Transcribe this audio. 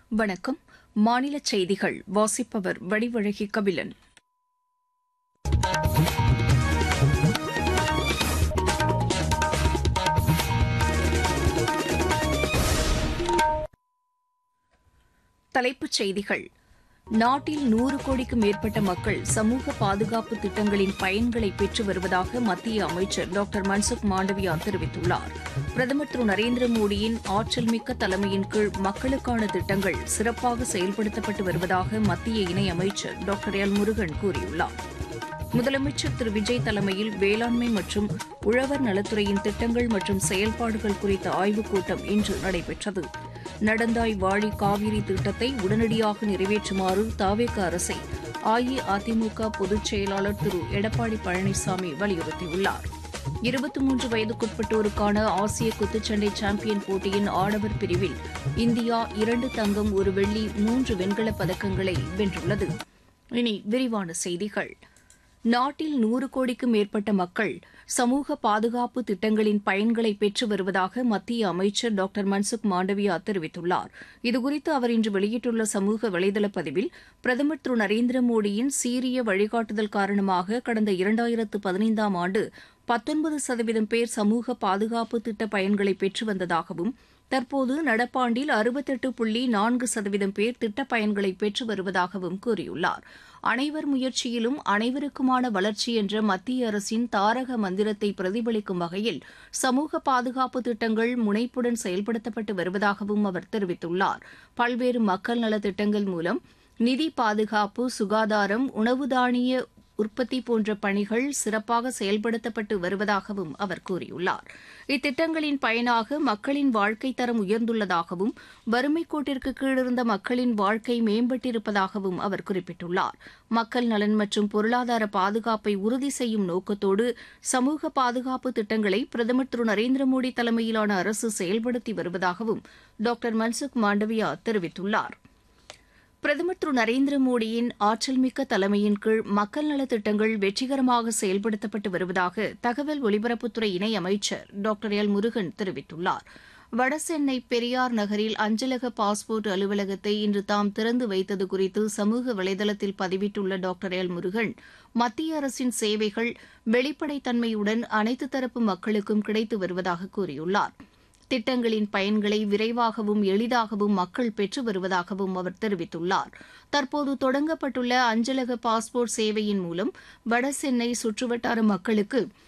வணக்கம் மாநில செய்திகள் வாசிப்பவர் வடிவழகி கபிலன் தலைப்புச் செய்திகள் நாட்டில் நூறு கோடிக்கு மேற்பட்ட மக்கள் சமூக பாதுகாப்பு திட்டங்களின் பயன்களை பெற்று வருவதாக மத்திய அமைச்சர் டாக்டர் மன்சுக் மாண்டவியா தெரிவித்துள்ளார் பிரதமர் திரு நரேந்திர மோடியின் ஆற்றல் மிக்க தலைமையின் கீழ் மக்களுக்கான திட்டங்கள் சிறப்பாக செயல்படுத்தப்பட்டு வருவதாக மத்திய இணையமைச்சர் டாக்டர் எல் முருகன் கூறியுள்ளார் முதலமைச்சர் திரு விஜய் தலைமையில் வேளாண்மை மற்றும் உழவர் நலத்துறையின் திட்டங்கள் மற்றும் செயல்பாடுகள் குறித்த ஆய்வுக் கூட்டம் இன்று நடைபெற்றது நடந்தாய் வாழி காவிரி திட்டத்தை உடனடியாக நிறைவேற்றுமாறு தாவேக அரசை அஇஅதிமுக பொதுச் செயலாளர் திரு எடப்பாடி பழனிசாமி வலியுறுத்தியுள்ளார் இருபத்தி மூன்று வயதுக்குட்பட்டோருக்கான ஆசிய குத்துச்சண்டை சாம்பியன் போட்டியின் ஆடவர் பிரிவில் இந்தியா இரண்டு தங்கம் ஒரு வெள்ளி மூன்று வெண்கலப் பதக்கங்களை வென்றுள்ளது இனி விரிவான செய்திகள் நாட்டில் நூறு கோடிக்கு மேற்பட்ட மக்கள் சமூக பாதுகாப்பு திட்டங்களின் பயன்களை பெற்று வருவதாக மத்திய அமைச்சர் டாக்டர் மன்சுக் மாண்டவியா தெரிவித்துள்ளார் இதுகுறித்து அவர் இன்று வெளியிட்டுள்ள சமூக வலைதள பதிவில் பிரதமர் திரு நரேந்திர மோடியின் சீரிய வழிகாட்டுதல் காரணமாக கடந்த இரண்டாயிரத்து பதினைந்தாம் ஆண்டு பத்தொன்பது சதவீதம் பேர் சமூக பாதுகாப்பு திட்ட பயன்களை பெற்று வந்ததாகவும் தற்போது நடப்பாண்டில் அறுபத்தெட்டு புள்ளி நான்கு சதவீதம் பேர் திட்டப் பயன்களை பெற்று வருவதாகவும் கூறியுள்ளார் அனைவர் முயற்சியிலும் அனைவருக்குமான வளர்ச்சி என்ற மத்திய அரசின் தாரக மந்திரத்தை பிரதிபலிக்கும் வகையில் சமூக பாதுகாப்பு திட்டங்கள் முனைப்புடன் செயல்படுத்தப்பட்டு வருவதாகவும் அவர் தெரிவித்துள்ளார் பல்வேறு மக்கள் நலத் திட்டங்கள் மூலம் நிதி பாதுகாப்பு சுகாதாரம் உணவு தானிய உற்பத்தி போன்ற பணிகள் சிறப்பாக செயல்படுத்தப்பட்டு வருவதாகவும் அவர் கூறியுள்ளார் இத்திட்டங்களின் பயனாக மக்களின் வாழ்க்கை தரம் உயர்ந்துள்ளதாகவும் வறுமை கோட்டிற்கு கீழிருந்த மக்களின் வாழ்க்கை மேம்பட்டிருப்பதாகவும் அவர் குறிப்பிட்டுள்ளார் மக்கள் நலன் மற்றும் பொருளாதார பாதுகாப்பை உறுதி செய்யும் நோக்கத்தோடு சமூக பாதுகாப்பு திட்டங்களை பிரதமர் திரு நரேந்திர மோடி தலைமையிலான அரசு செயல்படுத்தி வருவதாகவும் டாக்டர் மன்சுக் மாண்டவியா தெரிவித்துள்ளாா் பிரதமர் திரு நரேந்திர மோடியின் ஆற்றல்மிக்க தலைமையின் கீழ் மக்கள் நலத் திட்டங்கள் வெற்றிகரமாக செயல்படுத்தப்பட்டு வருவதாக தகவல் ஒலிபரப்புத்துறை இணையமைச்சர் டாக்டர் எல் முருகன் தெரிவித்துள்ளார் வடசென்னை பெரியார் நகரில் அஞ்சலக பாஸ்போர்ட் அலுவலகத்தை இன்று தாம் திறந்து வைத்தது குறித்து சமூக வலைதளத்தில் பதிவிட்டுள்ள டாக்டர் எல் முருகன் மத்திய அரசின் சேவைகள் வெளிப்படைத்தன்மையுடன் அனைத்து தரப்பு மக்களுக்கும் கிடைத்து வருவதாக கூறியுள்ளாா் திட்டங்களின் பயன்களை விரைவாகவும் எளிதாகவும் மக்கள் பெற்று வருவதாகவும் அவர் தெரிவித்துள்ளார் தற்போது தொடங்கப்பட்டுள்ள அஞ்சலக பாஸ்போர்ட் சேவையின் மூலம் வடசென்னை சுற்றுவட்டார மக்களுக்கு